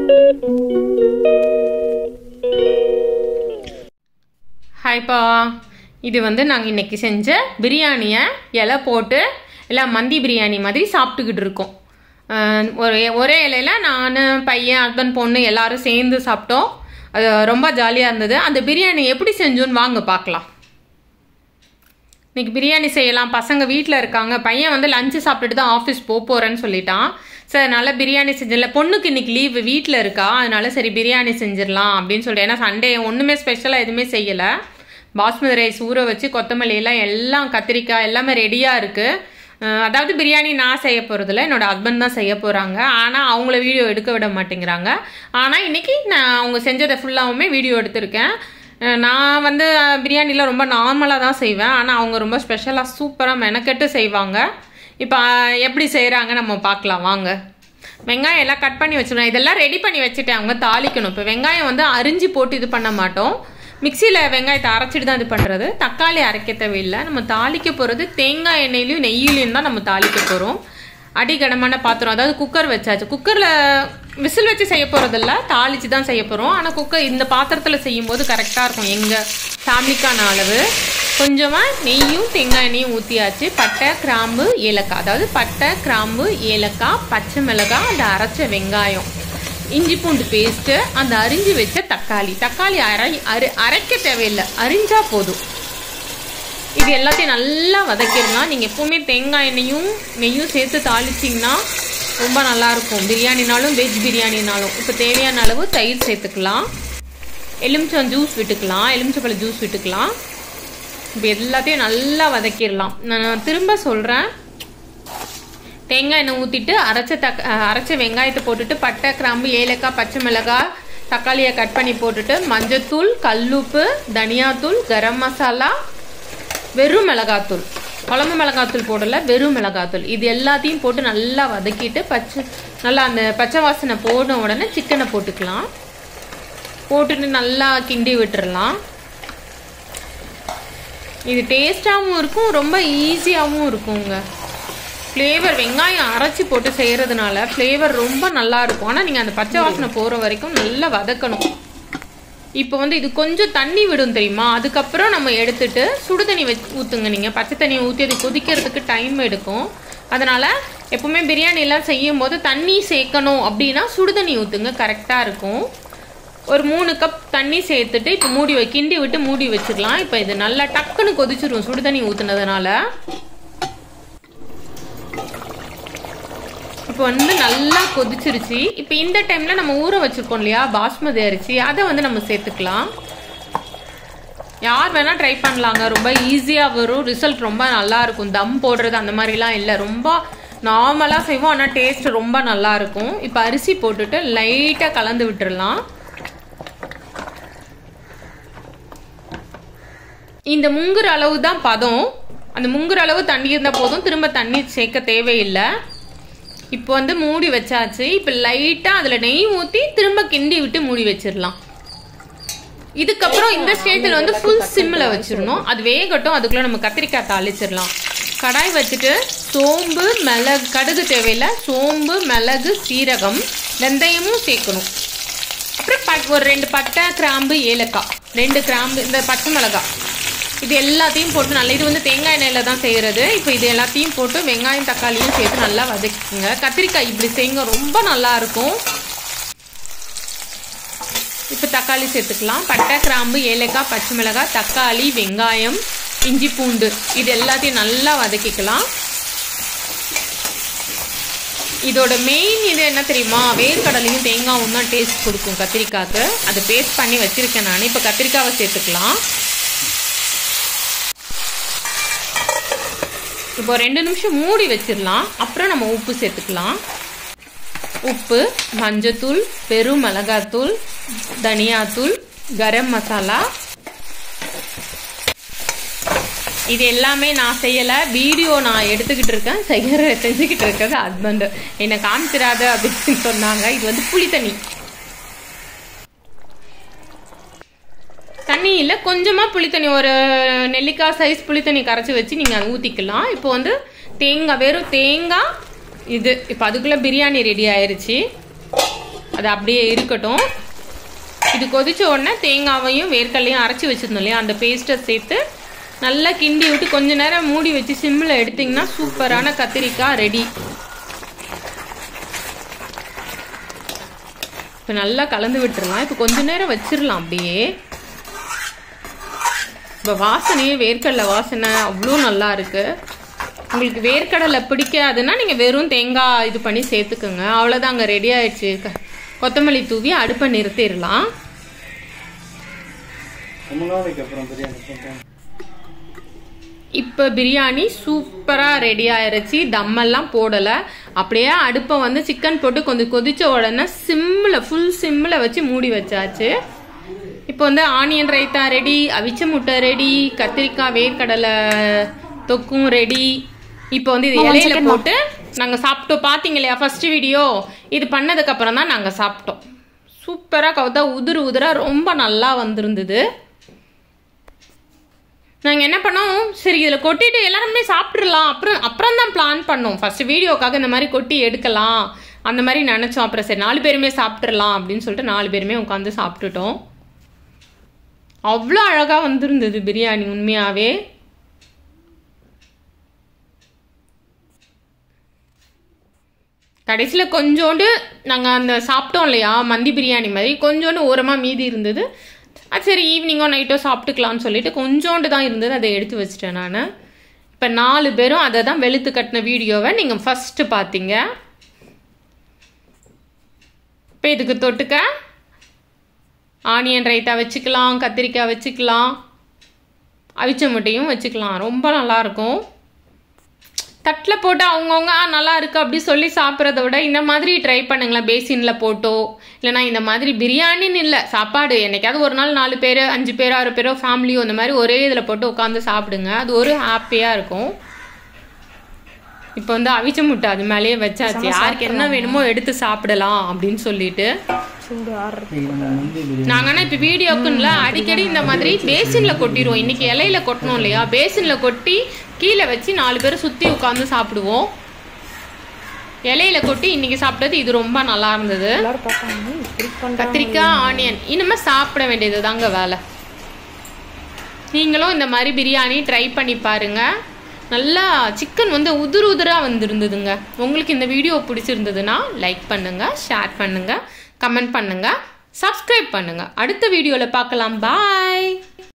ஹாய்ப்பா இது வந்து நாங்கள் இன்னைக்கு செஞ்ச பிரியாணியை இலை போட்டு எல்லாம் மந்தி பிரியாணி மாதிரி சாப்பிட்டுக்கிட்டு இருக்கோம் அஹ் ஒரே ஒரே இலையில நான் பையன் ஹஸ்பண்ட் பொண்ணு எல்லாரும் சேர்ந்து சாப்பிட்டோம் அது ரொம்ப ஜாலியாக இருந்தது அந்த பிரியாணி எப்படி செஞ்சோன்னு வாங்க பார்க்கலாம் இன்னைக்கு பிரியாணி செய்யலாம் பசங்க வீட்டில் இருக்காங்க பையன் வந்து லஞ்சு சாப்பிட்டுட்டு தான் ஆஃபீஸ் போக போகிறேன்னு சொல்லிட்டான் சரி அதனால பிரியாணி செஞ்சிடல பொண்ணுக்கு இன்னைக்கு லீவு வீட்டில் இருக்கா அதனால சரி பிரியாணி செஞ்சிடலாம் அப்படின்னு சொல்லிட்டு ஏன்னா சண்டே ஒன்றுமே ஸ்பெஷலாக எதுவுமே செய்யலை பாஸ்மதி ரைஸ் ஊற வச்சு கொத்தமல்லி எல்லாம் எல்லாம் கத்திரிக்காய் எல்லாமே ரெடியாக இருக்குது அதாவது பிரியாணி நான் செய்ய போகிறதில்ல என்னோட ஹஸ்பண்ட் தான் செய்ய போகிறாங்க ஆனால் அவங்கள வீடியோ எடுக்க விட மாட்டேங்கிறாங்க ஆனால் இன்னைக்கு நான் அவங்க செஞ்சதை ஃபுல்லாகவுமே வீடியோ எடுத்திருக்கேன் அஹ் நான் வந்து அஹ், பிரியாணிலாம் ரொம்ப நார்மலாக தான் செய்வேன் ஆனால் அவங்க ரொம்ப ஸ்பெஷலாக சூப்பராக மெனக்கெட்டு செய்வாங்க இப்போ அஹ், எப்படி செய்கிறாங்க நம்ம பார்க்கலாம் வாங்க வெங்காயம் எல்லாம் கட் பண்ணி வச்சிருவேன் இதெல்லாம் ரெடி பண்ணி வச்சுட்டேன் அவங்க தாளிக்கணும் இப்போ வெங்காயம் வந்து அரிஞ்சு போட்டு இது பண்ண மாட்டோம் மிக்சியில் வெங்காயத்தை அரைச்சிட்டு தான் இது பண்ணுறது தக்காளி அரைக்க தேவையில்லை நம்ம தாளிக்க போகிறது தேங்காய் எண்ணெயிலையும் நெய்யிலையும் தான் நம்ம தாளிக்க போகிறோம் அடிகனமான பாத்திரம் அதாவது குக்கர் வச்சாச்சு குக்கரில் விசில் வச்சு செய்ய போகிறதில்ல தாளிச்சு தான் செய்ய போகிறோம் ஆனால் குக்கர் இந்த பாத்திரத்தில் செய்யும்போது கரெக்டாக இருக்கும் எங்கள் ஃபேமிலிக்கான அளவு கொஞ்சமாக நெய்யும் தேங்காய் எண்ணெயும் ஊற்றியாச்சு பட்டை கிராம்பு ஏலக்காய் அதாவது பட்டை கிராம்பு ஏலக்காய் பச்சை மிளகாய் அந்த அரைச்ச வெங்காயம் இஞ்சி பூண்டு பேஸ்ட்டு அந்த அரிஞ்சு வச்ச தக்காளி தக்காளி அரை அரை அரைக்க தேவையில்லை அரிஞ்சா போதும் இது எல்லாத்தையும் நல்லா வதக்கிடலாம் நீங்கள் எப்பவுமே தேங்காய் எண்ணெயும் நெய்யும் சேர்த்து தாளிச்சிங்கன்னா ரொம்ப நல்லா இருக்கும் பிரியாணினாலும் வெஜ் பிரியாணினாலும் இப்போ தேவையான அளவு தயிர் சேர்த்துக்கலாம் எலுமிச்சம் ஜூஸ் விட்டுக்கலாம் எலுமிச்சப்பழ ஜூஸ் விட்டுக்கலாம் இப்போ எல்லாத்தையும் நல்லா வதக்கிடலாம் நான் திரும்ப சொல்கிறேன் தேங்காய் எண்ணெய் ஊற்றிட்டு அரைச்ச தக் அஹ் அரைச்ச வெங்காயத்தை போட்டுட்டு பட்டை கிராம்பு ஏலக்காய் பச்சை மிளகாய் தக்காளியை கட் பண்ணி போட்டுட்டு மஞ்சத்தூள் கல்லுப்பு தனியாத்தூள் கரம் மசாலா வெறும் மிளகாத்தூள் குழம்பு மிளகாத்தூள் போடல வெறும் மிளகாத்தூள் இது எல்லாத்தையும் போட்டு நல்லா வதக்கிட்டு பச்சை நல்லா அந்த பச்சை வாசனை போன உடனே சிக்கனை போட்டுக்கலாம் போட்டுட்டு நல்லா கிண்டி விட்டுறலாம் இது டேஸ்டாகவும் இருக்கும் ரொம்ப ஈஸியாகவும் இருக்குங்க ஃப்ளேவர் வெங்காயம் அரைச்சி போட்டு செய்கிறதுனால ஃப்ளேவர் ரொம்ப நல்லா இருக்கும் ஆனால் நீங்கள் அந்த பச்சை வாசனை போகிற வரைக்கும் நல்லா வதக்கணும் இப்போ வந்து இது கொஞ்சம் தண்ணி விடும் தெரியுமா அதுக்கப்புறம் நம்ம எடுத்துட்டு சுடு தண்ணி வச்சு ஊற்றுங்க நீங்கள் பச்சை தண்ணியை ஊற்றி அது கொதிக்கிறதுக்கு டைம் எடுக்கும் அதனால் எப்பவுமே பிரியாணி எல்லாம் செய்யும் போது தண்ணி சேர்க்கணும் அப்படின்னா சுடு தண்ணி ஊற்றுங்க கரெக்டாக இருக்கும் ஒரு மூணு கப் தண்ணி சேர்த்துட்டு இப்போ மூடி வை கிண்டி விட்டு மூடி வச்சிடலாம் இப்போ இது நல்லா டக்குன்னு கொதிச்சிரும் சுடு தண்ணி ஊற்றுனதுனால இப்போ வந்து நல்லா கொதிச்சிருச்சு இப்போ இந்த டைம்ல நம்ம ஊற வச்சிருக்கோம் இல்லையா பாஸ்மதி அரிசி அதை வந்து நம்ம சேர்த்துக்கலாம் யார் வேணா ட்ரை பண்ணலாங்க ரொம்ப ஈஸியாக வரும் ரிசல்ட் ரொம்ப நல்லா இருக்கும் தம் போடுறது அந்த மாதிரிலாம் இல்லை ரொம்ப நார்மலாக செய்வோம் ஆனால் டேஸ்ட் ரொம்ப நல்லா இருக்கும் இப்போ அரிசி போட்டுட்டு லைட்டாக கலந்து விட்டுறலாம் இந்த முங்குற அளவு தான் பதம் அந்த முங்குற அளவு தண்ணி இருந்தால் போதும் திரும்ப தண்ணி சேர்க்க தேவையில்லை இப்போ வந்து மூடி வச்சாச்சு இப்போ லைட்டாக அதில் நெய் ஊற்றி திரும்ப கிண்டி விட்டு மூடி வச்சிடலாம் இதுக்கப்புறம் இந்த ஸ்டேஜில் வந்து ஃபுல் சிம்மில் வச்சிடணும் அது வேகட்டும் அதுக்குள்ளே நம்ம கத்திரிக்காய் தாளிச்சிடலாம் கடாய் வச்சுட்டு சோம்பு மிளகு கடுகு தேவையில்லை சோம்பு மிளகு சீரகம் வெந்தயமும் சேர்க்கணும் அப்புறம் ப- ஒரு ரெண்டு பட்டை கிராம்பு ஏலக்காய் ரெண்டு கிராம்பு இந்த பச்சை மிளகாய் இது எல்லாத்தையும் போட்டு நல்லா இது வந்து தேங்காய் எண்ணெயில் தான் செய்கிறது இப்போ இது எல்லாத்தையும் போட்டு வெங்காயம் தக்காளியும் சேர்த்து நல்லா வதக்கிங்க கத்திரிக்காய் இப்படி செய்யுங்க ரொம்ப நல்லா இருக்கும் இப்போ தக்காளி சேர்த்துக்கலாம் பட்டை கிராம்பு ஏலக்காய் பச்சை மிளகாய் தக்காளி வெங்காயம் இஞ்சி பூண்டு இது எல்லாத்தையும் நல்லா வதக்கிக்கலாம் இதோட மெயின் இது என்ன தெரியுமா வேர்க்கடலையும் தேங்காயும் தான் டேஸ்ட் கொடுக்கும் கத்திரிக்காய்க்கு அதை பேஸ்ட் பண்ணி வச்சிருக்கேன் நான் இப்போ கத்திரிக்காவை சேர்த்துக்கலாம் இப்போ ரெண்டு நிமிஷம் மூடி வச்சிடலாம் அப்புறம் நம்ம உப்பு சேர்த்துக்கலாம் உப்பு மஞ்சத்தூள் பெரும் மிளகாத்தூள் தனியாத்தூள் கரம் மசாலா இது எல்லாமே நான் செய்யலை வீடியோ நான் எடுத்துக்கிட்டு இருக்கேன் செய்கிற செஞ்சுக்கிட்டு இருக்கிறது ஹஸ்பண்டு என்னை காமிச்சிடாத அப்படின்னு சொன்னாங்க இது வந்து புளி தண்ணி தண்ணி இல்லை கொஞ்சமாக புளி தண்ணி ஒரு நெல்லிக்காய் சைஸ் புளி தண்ணி கரைச்சி வச்சு நீங்கள் அதை ஊற்றிக்கலாம் இப்போ வந்து தேங்காய் வெறும் தேங்காய் இது இப்போ அதுக்குள்ளே பிரியாணி ரெடி ஆயிருச்சு அது அப்படியே இருக்கட்டும் இது கொதிச்ச உடனே தேங்காவையும் வேர்க்கடலையும் அரைச்சி வச்சிருந்தோம் இல்லையா அந்த பேஸ்ட்டை சேர்த்து நல்லா கிண்டி விட்டு கொஞ்ச நேரம் மூடி வச்சு சிம்மில் எடுத்திங்கன்னா சூப்பரான கத்திரிக்காய் ரெடி இப்போ நல்லா கலந்து விட்டுறலாம் இப்போ கொஞ்ச நேரம் வச்சிடலாம் அப்படியே இப்போ வாசனையே வேர்க்கடலை வாசனை அவ்வளோ நல்லா இருக்கு உங்களுக்கு வேர்க்கடலை பிடிக்காதுன்னா நீங்கள் வெறும் தேங்காய் இது பண்ணி சேர்த்துக்குங்க அவ்வளோதாங்க ரெடி ஆயிடுச்சு க- கொத்தமல்லி தூவி அடுப்பை நிறுத்திடலாம் ரொம்ப நாளைக்கு அப்புறம் பிரியாணி பண்ணுறேன் இப்போ பிரியாணி சூப்பராக ரெடி ஆயிருச்சு தம்மெல்லாம் போடலை அப்படியே அடுப்பை வந்து சிக்கன் போட்டு கொஞ்சம் கொதிச்ச உடனே சிம்மில் ஃபுல் சிம்மில் வச்சு மூடி வச்சாச்சு இப்போ வந்து ஆனியன் ரைத்தா ரெடி அவிச்ச முட்டை ரெடி கத்திரிக்காய் வேர்க்கடலை தொக்கும் ரெடி இப்போ வந்து இது இலையில போட்டு நாங்கள் சாப்பிட்டோம் பார்த்தீங்க இல்லையா ஃபர்ஸ்ட் வீடியோ இது பண்ணதுக்கப்புறம் தான் நாங்கள் சாப்பிட்டோம் சூப்பராக கவுத்தா உதிரு உதிரா ரொம்ப நல்லா வந்திருந்தது நாங்கள் என்ன பண்ணோம் சரி இதில் கொட்டிட்டு எல்லாருமே சாப்பிட்றலாம் அப்புறம் அப்புறம் தான் பிளான் பண்ணோம் ஃபர்ஸ்ட் வீடியோக்காக இந்த மாதிரி கொட்டி எடுக்கலாம் அந்த மாதிரி நினச்சோம் அப்புறம் சரி நாலு பேருமே சாப்பிட்றலாம் அப்படின்னு சொல்லிட்டு நாலு பேருமே உட்காந்து சாப்பிட்டுட்டோம் அவ்வளோ அழகாக வந்திருந்தது பிரியாணி உண்மையாகவே கடைசியில் கொஞ்சோண்டு நாங்கள் அந்த சாப்பிட்டோம் இல்லையா மந்தி பிரியாணி மாதிரி கொஞ்சோண்டு ஓரமாக மீதி இருந்தது அது சரி ஈவினிங்கோ நைட்டோ சாப்பிட்டுக்கலாம்னு சொல்லிட்டு கொஞ்சோண்டு தான் இருந்தது அதை எடுத்து வச்சிட்டேன் நான் இப்போ நாலு பேரும் அதை தான் வெளுத்து கட்டின வீடியோவை நீங்கள் ஃபஸ்ட்டு பார்த்தீங்க இப்போ இதுக்கு தொட்டுக்க ஆனியன் ரைத்தா வச்சுக்கலாம் கத்திரிக்காய் வச்சுக்கலாம் அவிச்ச முட்டையும் வச்சுக்கலாம் ரொம்ப நல்லாயிருக்கும் தட்டில் போட்டு அவங்கவுங்க ஆ நல்லா இருக்கு அப்படி சொல்லி சாப்பிட்றத விட இந்த மாதிரி ட்ரை பண்ணுங்களேன் பேசினில் போட்டோ இல்லைனா இந்த மாதிரி பிரியாணின்னு இல்லை சாப்பாடு என்னைக்காவது ஒரு நாள் நாலு பேர் அஞ்சு பேர் ஆறு பேரோ ஃபேமிலியோ இந்த மாதிரி ஒரே இதில் போட்டு உட்காந்து சாப்பிடுங்க அது ஒரு ஹாப்பியாக இருக்கும் இப்போ வந்து அவிச்ச முட்டை அது மேலேயே வச்சாச்சு யாருக்கு என்ன வேணுமோ எடுத்து சாப்பிடலாம் அப்படின்னு சொல்லிட்டு சூடு ஆடுறது இன்னைக்கு நம்ம முந்தி பிரியாணி நாங்கள் ஆனால் இப்போ வீடியோக்குன்னு அடிக்கடி இந்த மாதிரி பேசினில் கொட்டிடுவோம் இன்னைக்கு இலையில கொட்டணும் இல்லையா பேசினில் கொட்டி கீழே வச்சு நாலு பேர் சுற்றி உட்காந்து சாப்பிடுவோம் இலையில கொட்டி இன்னைக்கு சாப்பிட்டது இது ரொம்ப நல்லா இருந்தது எல்லாரும் பார்த்தாங்க இப்படி பண்ணுறாங்க கத்திரிக்காய் ஆனியன் இனிமேல் சாப்பிட வேண்டியது தாங்க வேலை நீங்களும் இந்த மாதிரி பிரியாணி ட்ரை பண்ணி பாருங்க நல்லா சிக்கன் வந்து உதிர் உதிராக வந்திருந்ததுங்க உங்களுக்கு இந்த வீடியோ பிடிச்சிருந்ததுன்னா லைக் பண்ணுங்க ஷேர் பண்ணுங்க கமெண்ட் பண்ணுங்க சப்ஸ்கிரைப் பண்ணுங்க அடுத்த வீடியோவில் பார்க்கலாம் பாய்